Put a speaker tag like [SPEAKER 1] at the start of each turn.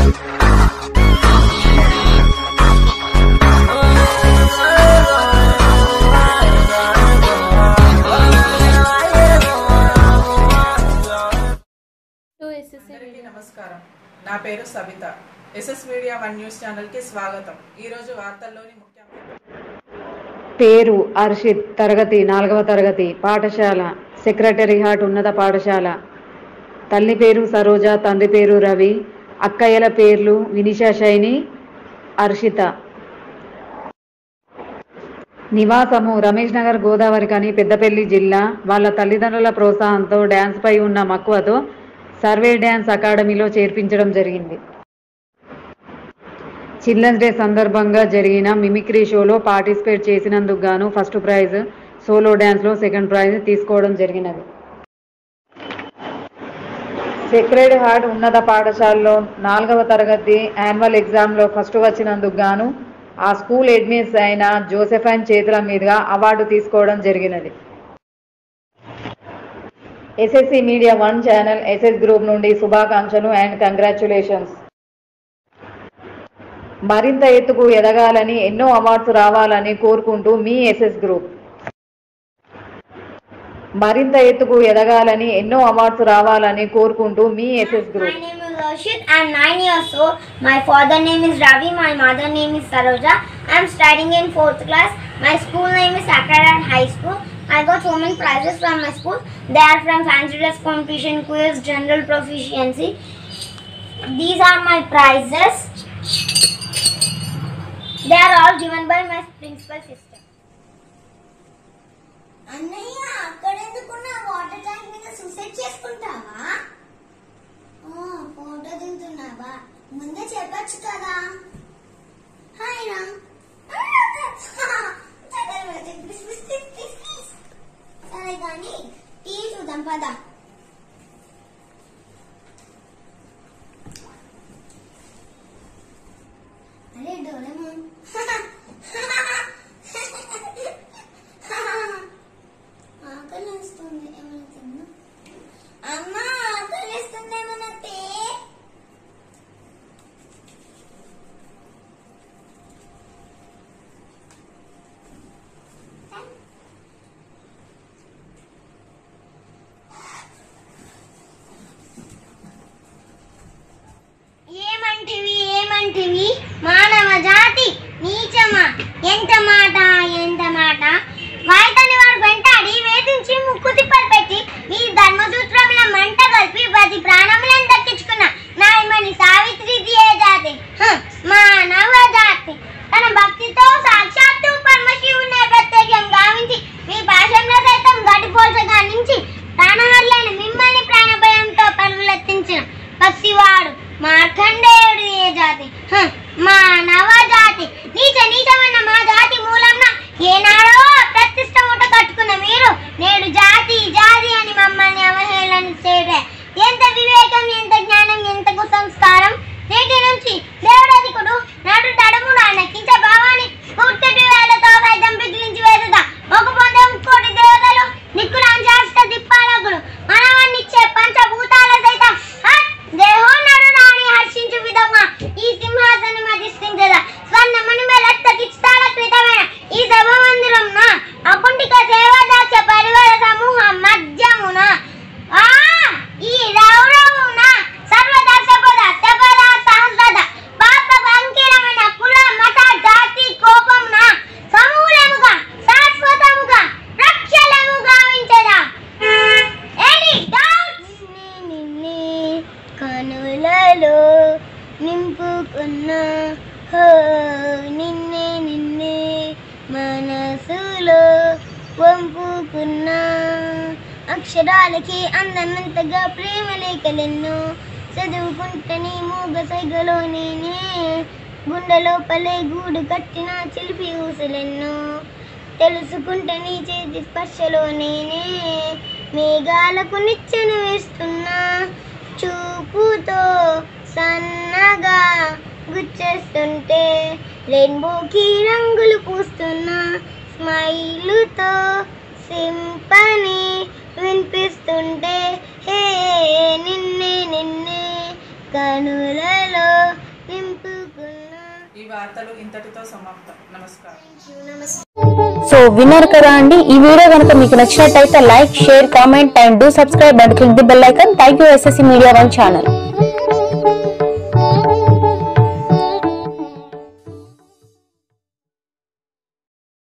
[SPEAKER 1] Two SSC
[SPEAKER 2] అందరికీ నమస్కారం నా పేరు Savitha SS media one news ఛానల్కి స్వాగతం ఈరోజు వార్తల్లోని ముఖ్యాంశాలు
[SPEAKER 3] పేరు అర్షిత్ తరగతి నాలుగవ తరగతి పాఠశాల సెక్రటరీ హాట్ ఉన్నత పాఠశాల తల్లి పేరు సరోజ తండ్రి పేరు రవి అక్కయ్యల పేర్లు వినిషా శైని అర్షిత నివాసము రమేష్ నగర్ గోదావరి కని పెద్దపల్లి జిల్లా వాళ్ళ తల్లిదండ్రుల ప్రోత్సాహంతో డ్యాన్స్ పై ఉన్న మక్కువతో సర్వే డ్యాన్స్ అకాడమీలో చేర్పించడం జరిగింది చిల్డ్రన్స్ డే సందర్భంగా జరిగిన మిమిక్రీ షోలో పార్టిసిపేట్ చేసినందుకు గాను ఫస్ట్ ప్రైజ్ సోలో డ్యాన్స్లో సెకండ్ ప్రైజ్ తీసుకోవడం జరిగినది సెక్రెడ్ హార్ట్ ఉన్నత పాఠశాలలో నాలుగవ తరగతి యాన్యువల్ ఎగ్జామ్లో ఫస్ట్ వచ్చినందుకు గాను ఆ స్కూల్ అడ్మిన్స్ అయిన జోసెఫైన్ చేతుల మీదుగా అవార్డు తీసుకోవడం జరిగినది SSC media one channel SS group నుండి శుభాకాంక్షలు అండ్ కంగ్రాచులేషన్స్ మరింత ఎత్తుకు ఎదగాలని ఎన్నో అవార్డ్స్ రావాలని కోరుకుంటూ మీ ఎస్ఎస్ గ్రూప్ మరింత ఎత్తుకు ఎదగాలని ఎన్నో అవార్డ్స్ రావాలని కోరుకుంటూ మీ SS
[SPEAKER 4] My
[SPEAKER 3] group
[SPEAKER 4] name is Arshit. I'm nine years old. My father name is Ravi. My mother name is Saroja. I'm studying in fourth class. My school name is Sacred High School. I got so many prizes from my school. They are from fancy dress competition, quiz, general proficiency. These are my prizes. They are all given by my principal sister.
[SPEAKER 5] అన్నయ్య అక్కడెందుకున్న water tank మీద suicide చేసుకుంటావా ఆ, photo తింటున్నావా ముందే చెప్పొచ్చు కదా hi రా సరే కానీ టీ చూద్దాం పద అరే డోరేమోన్ ఆకలి వేస్తుంది ఏమైనా తిన్నా అమ్మా ఆకలి వేస్తుంది ఏమైనా తే
[SPEAKER 4] ఏమంటివి ఏమంటివి మానవ జాతి నీచమా ఎంత మాట ఎంత మాట వాయితని వాడు వెంటాడి వేధించి ముక్కు తిప్పలు పెట్టి మీ ధర్మసూత్రముల మంట కలిపి పది ప్రాణములను దక్కించుకున్న నాయమణి సావిత్రి ఏ జాతి హ, మానవ జాతి తన భక్తితో సాక్షాత్తు పరమశివుని ప్రత్యేకం గావించి మీ పాశంలో సైతం గడిపోల్చగా నుంచి ప్రాణహరులైన మిమ్మల్ని ప్రాణభయంతో పరుగులెత్తించిన పసివాడు మార్కండేయుడు ఏ జాతి హ, మానవ జాతి నీచ నీచమన్న మా జాతి మూలంన ఏనాడో ప్రతిష్ట మూట కట్టుకున్న మీరు నేడు జాతి జాతి అని మమ్మల్ని అవహేళన చేయడే ఎంత వివేకం ఎంత జ్ఞానం ఎంత కుసంస్కారం నేటి నుంచి దేవుడధికుడు నాడు తడముడు అన్నకించ భావాన్ని పూర్తి వేలతో సైతం పిగిలించి వేదుదా ఒక పొందే కోటి దేవతలు నిక్కులాంచాష్ట దిప్పాలకులు మనవన్నిచ్చే పంచభూతాల సైతం హట్! దేహోన్నడు నాని హర్షించు విధంగా ఈ సింహాసనం అధిష్ఠించదా స్వర్ణమణి మెలత్తకిస్తాల కృతమైన ఈ సభ మందిరం అకుంటిక సేవాదాక్ష పరివార సమూహం మధ్యమున ఆ ఈ రౌరవున సర్వదర్శపద సపద సహస్రద పాప సంకీర్ణమైన కుల మత జాతి కోపమున సమూలముగా శాశ్వతముగా రక్షలముగా గావించదా ఎనీ డౌట్స్ నిన్నే కనులలో నింపుకున్న హో నిన్నే నిన్నే మనసులో వంపుకున్న అక్షరాలకి అందమెంతగా ప్రేమ లేఖలెన్నో చదువుకుంటని మూగ సైగలో నేనే గుండెలోపలే గూడు కట్టిన చిలిపి ఊసలెన్నో తెలుసుకుంటే నీ చేతి స్పర్శలో నేనే మేఘాలకు నిచ్చెన వేస్తున్నా చూపుతో సన్నగా గుచ్చేస్తుంటే రెయిన్బోకి రంగులు పూస్తున్నా స్మైలుతో సింపని వినిపిస్తుంటే హే నిన్నే నిన్నే కనులలో నింపుకున్నా
[SPEAKER 2] ఈ వార్తలు ఇంతటితో సమాప్తం నమస్కారం
[SPEAKER 1] సో విన్నారు కదా అండి ఈ వీడియో కనుక మీకు నచ్చినట్టయితే like share comment and do subscribe and click the bell icon thank you SSC media one channel